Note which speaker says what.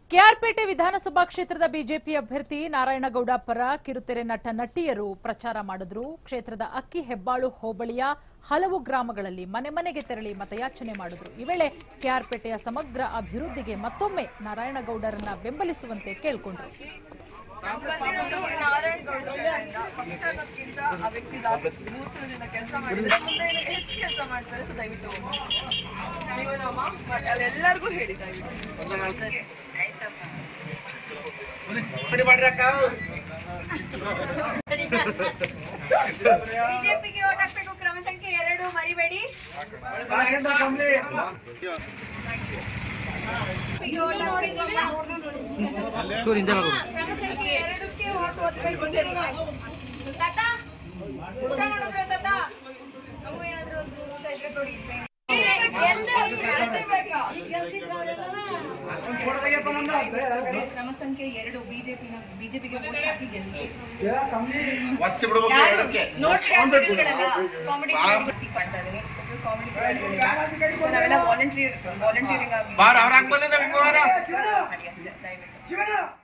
Speaker 1: ಕೆಆರ್ಪೇಟೆ ವಿಧಾನಸಭಾ ಕ್ಷೇತ್ರದ ಬಿಜೆಪಿ ಅಭ್ಯರ್ಥಿ ನಾರಾಯಣಗೌಡ ಪರ ಕಿರುತೆರೆ ನಟ ನಟಿಯರು ಪ್ರಚಾರ ಮಾಡಿದ್ರು ಕ್ಷೇತ್ರದ ಅಕ್ಕಿ ಹೆಬ್ಬಾಳು ಹೋಬಳಿಯ ಹಲವು ಗ್ರಾಮಗಳಲ್ಲಿ ಮನೆ ಮನೆಗೆ ತೆರಳಿ ಮತಯಾಚನೆ ಮಾಡಿದ್ರು ಈ ವೇಳೆ ಕೆಆರ್ಪೇಟೆಯ ಸಮಗ್ರ ಅಭಿವೃದ್ಧಿಗೆ ಮತ್ತೊಮ್ಮೆ ನಾರಾಯಣಗೌಡರನ್ನ ಬೆಂಬಲಿಸುವಂತೆ ಕೇಳ್ಕೊಂಡ್ರು
Speaker 2: ಬಂದಿರೋದು ನಾರಾಯಣ್ ಗೌಡರಿಂದ ಪಕ್ಷ ಅನ್ನೋದ್ಕಿಂತ ಆ ವ್ಯಕ್ತಿ ಲಾಸ್ಟ್ ಮೂರು ಸಲದಿಂದ ಕೆಲಸ ಮಾಡಿದ್ರೆ ಮುಂದೆ ಇನ್ನು ಹೆಚ್ಚು ಕೆಲಸ ಮಾಡ್ತಾರೆ ಸೊ ದಯವಿಟ್ಟು ನೀವು ನಮ್ಮ ಮತ್ತೆ ಅಲ್ಲೆಲ್ಲರಿಗೂ ಹೇಳಿ ದಯವಿಟ್ಟು
Speaker 3: ಬಿಜೆಪಿಗೆ ಓಟ್ ಹಾಕ್ಬೇಕು ಕ್ರಮ ಸಂಖ್ಯೆ ಎರಡು ಮರಿಬೇಡಿ ಬಿಜೆಪಿಗೆ ಓಟ್ ಹಾಕ್ಬೇಕು ಕ್ರಮ ಸಂಖ್ಯೆ ಎರಡಕ್ಕೆ ಓಟ್ ಓದ್ಬೇಕು ಸರಿ ತಾತ ಊಟ ಮಾಡಿದ್ರೆ ತಾತ ನಮಗೂ ಏನಾದ್ರು ಒಂದು ಊಟ ಇದ್ರೆ ಕೊಡಿ
Speaker 2: ಕ್ರಮ ಸಂಖ್ಯೆ ಎರಡು ಬಿಜೆಪಿನ ಬಿಜೆಪಿಗೆ ವೋಟ್ ಹಾಕಿ ಗೆಲ್ಲಿಸಿ
Speaker 4: ಒಚ್ಚಿ ಬಿಡ್ಬೇಕು ಎರಡಕ್ಕೆ
Speaker 2: ನೋಡ್ರಿ ಆ serialಗಳೆಲ್ಲ ಕಾಮಿಡಿ ಮಾಡ್ತಾ ಇದೀನಿ ಕಾಮಿಡಿ ನಾವೆಲ್ಲ ವಾಲಂಟಿಯರ್ ವಾಲಂಟಿಯರಿಂಗ್ ಆಗಿ
Speaker 4: ಬಾರ ಅವ್ರ ಹಾಕ್ಬಲ್ಲ ನಮ್ಗೆ ಬಾರ
Speaker 2: ಮಾಡಿ ಅಷ್ಟೇ ದಯವಿಟ್ಟು